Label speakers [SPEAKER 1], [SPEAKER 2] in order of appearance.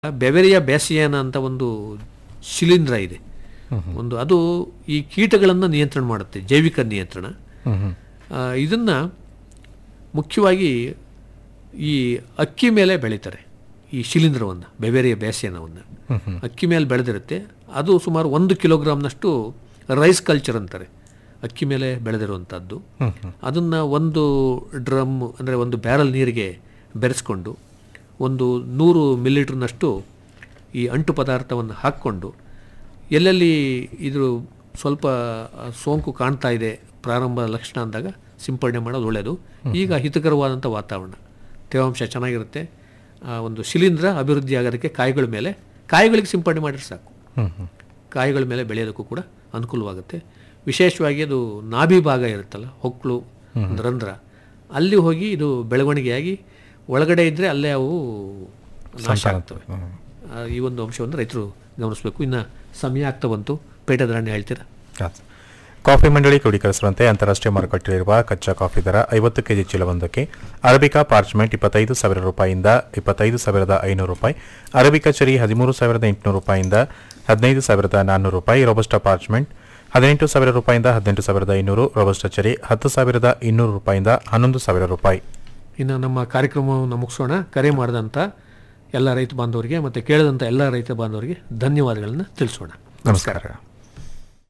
[SPEAKER 1] ಬೆವೆರಿಯ ಬ್ಯಾಸಿಯಾನ ಅಂತ ಒಂದು ಶಿಲೀಂಧ್ರ ಇದೆ ಒಂದು ಅದು ಈ ಕೀಟಗಳನ್ನು ನಿಯಂತ್ರಣ ಮಾಡುತ್ತೆ ಜೈವಿಕ ನಿಯಂತ್ರಣ
[SPEAKER 2] ಹ್ಮ್ ಹ್ಮ್
[SPEAKER 1] ಆ, ಇದನ್ನ ಮುಖ್ಯವಾಗಿ ಈ ಅಕ್ಕಿ ಮೇಲೆ ಬೆಳೀತಾರೆ ಈ ಶಿಲೀಂಧ್ರವನ್ನು ಬೆವೆರಿಯ ಬ್ಯಾಸಿಯಾನವನ್ನು ಅಕ್ಕಿ ಮೇಲೆ ಬೆಳೆದಿರುತ್ತೆ ಅದು ಸುಮಾರು ಒಂದು ಕಿಲೋಗ್ರಾಮ್ನಷ್ಟು ರೈಸ್ ಕಲ್ಚರ್ ಅಂತಾರೆ ಅಕ್ಕಿ ಮೇಲೆ ಬೆಳೆದಿರುವಂಥದ್ದು ಅದನ್ನು ಒಂದು ಡ್ರಮ್ ಅಂದರೆ ಒಂದು ಬ್ಯಾರಲ್ ನೀರಿಗೆ ಬೆರೆಸ್ಕೊಂಡು ಒಂದು ನೂರು ಮಿಲಿಲೀಟ್ರ್ನಷ್ಟು ಈ ಅಂಟು ಪದಾರ್ಥವನ್ನು ಹಾಕ್ಕೊಂಡು ಎಲ್ಲೆಲ್ಲಿ ಇದು ಸ್ವಲ್ಪ ಆ, ಸೋಂಕು ಕಾಣ್ತಾ ಇದೆ ಪ್ರಾರಂಭ ಲಕ್ಷಣ ಅಂದಾಗ ಸಿಂಪಡಣೆ ಮಾಡೋದು ಒಳ್ಳೆಯದು ಈಗ ಹಿತಕರವಾದಂಥ ವಾತಾವರಣ ತೇವಾಂಶ ಚೆನ್ನಾಗಿರುತ್ತೆ ಆ ಒಂದು ಶಿಲೀಂಧ್ರ ಅಭಿವೃದ್ಧಿ ಆಗೋದಕ್ಕೆ ಕಾಯಿಗಳ ಮೇಲೆ ಕಾಯಿಗಳಿಗೆ ಸಿಂಪಡಣೆ ಮಾಡಿದ್ರೆ ಸಾಕು
[SPEAKER 2] ಹ್ಮ್ ಹ್ಮ್
[SPEAKER 1] ಕಾಯಿಗಳ ಮೇಲೆ ಬೆಳೆಯೋದಕ್ಕೂ ಕೂಡ ಅನುಕೂಲವಾಗುತ್ತೆ ವಿಶೇಷವಾಗಿ ಅದು ನಾಭಿ ಭಾಗ ಇರುತ್ತಲ್ಲ ಹೊಕ್ಕಳು ಒಂದು ರಂಧ್ರ ಅಲ್ಲಿ ಹೋಗಿ ಇದು ಬೆಳವಣಿಗೆಯಾಗಿ ಒಳಗಡೆ ಇದ್ದರೆ ಅಲ್ಲೇ ಅವು ನಾಶ ಆಗ್ತವೆ ಆ, ಈ ಒಂದು ಅಂಶವನ್ನು ರೈತರು ಗಮನಿಸಬೇಕು ಇನ್ನು ಸಮಯ ಆಗ್ತಾ ಬಂತು ಪೇಟೆ ದರಾಣಿ ಹೇಳ್ತೀರಾ
[SPEAKER 2] ಹಾಂ ಸರ್. ಕಾಫಿ ಮಂಡಳಿ ಕ್ರೋಢೀಕರಿಸಿರುವಂತೆ ಅಂತಾರಾಷ್ಟ್ರೀಯ ಮಾರುಕಟ್ಟೆಯಲ್ಲಿರುವ ಕಚ್ಚಾ ಕಾಫಿ ದರ ಐವತ್ತು ಕೆಜಿ ಚೀಲವೊಂದಕ್ಕೆ ಅರಬಿಕಾ ಪಾರ್ಚ್ಮೆಂಟ್ ಇಪ್ಪತ್ತೈದು ಸಾವಿರ ರೂಪಾಯಿಯಿಂದ ಇಪ್ಪತ್ತೈದು ಸಾವಿರದ ಐನೂರು ರೂಪಾಯಿ ಅರಬಿಕಾ ಚರಿ ಹದಿಮೂರು ಸಾವಿರದ ಎಂಟುನೂರು ರೂಪಾಯಿಯಿಂದ ಹದಿನೈದು ಸಾವಿರದ ನಾನ್ನೂರು ರೂಪಾಯಿ ರೋಬಸ್ಟಾ ಪಾರ್ಚ್ಮೆಂಟ್ ಹದಿನೆಂಟು ಸಾವಿರ ರೂಪಾಯಿಯಿಂದ ಹದಿನೆಂಟು ಸಾವಿರದ ಐನೂರು ರೋಬಸ್ಟಾ ಚರಿ ಹತ್ತು ಸಾವಿರದ ಇನ್ನೂರು ರೂಪಾಯಿಯಿಂದ ಹನ್ನೊಂದು ಸಾವಿರ ರೂಪಾಯಿ
[SPEAKER 1] ಇನ್ನು ನಮ್ಮ ಕಾರ್ಯಕ್ರಮವನ್ನು ಮುಗಿಸೋಣ ಕರೆ ಮಾಡಿದಂಥ ಎಲ್ಲ ರೈತ ಬಾಂಧವರಿಗೆ ಮತ್ತು ಕೇಳಿದಂಥ ಎಲ್ಲ ರೈತ ಬಾಂಧವರಿಗೆ ಧನ್ಯವಾದಗಳನ್ನು ತಿಳಿಸೋಣ
[SPEAKER 2] ನಮಸ್ಕಾರ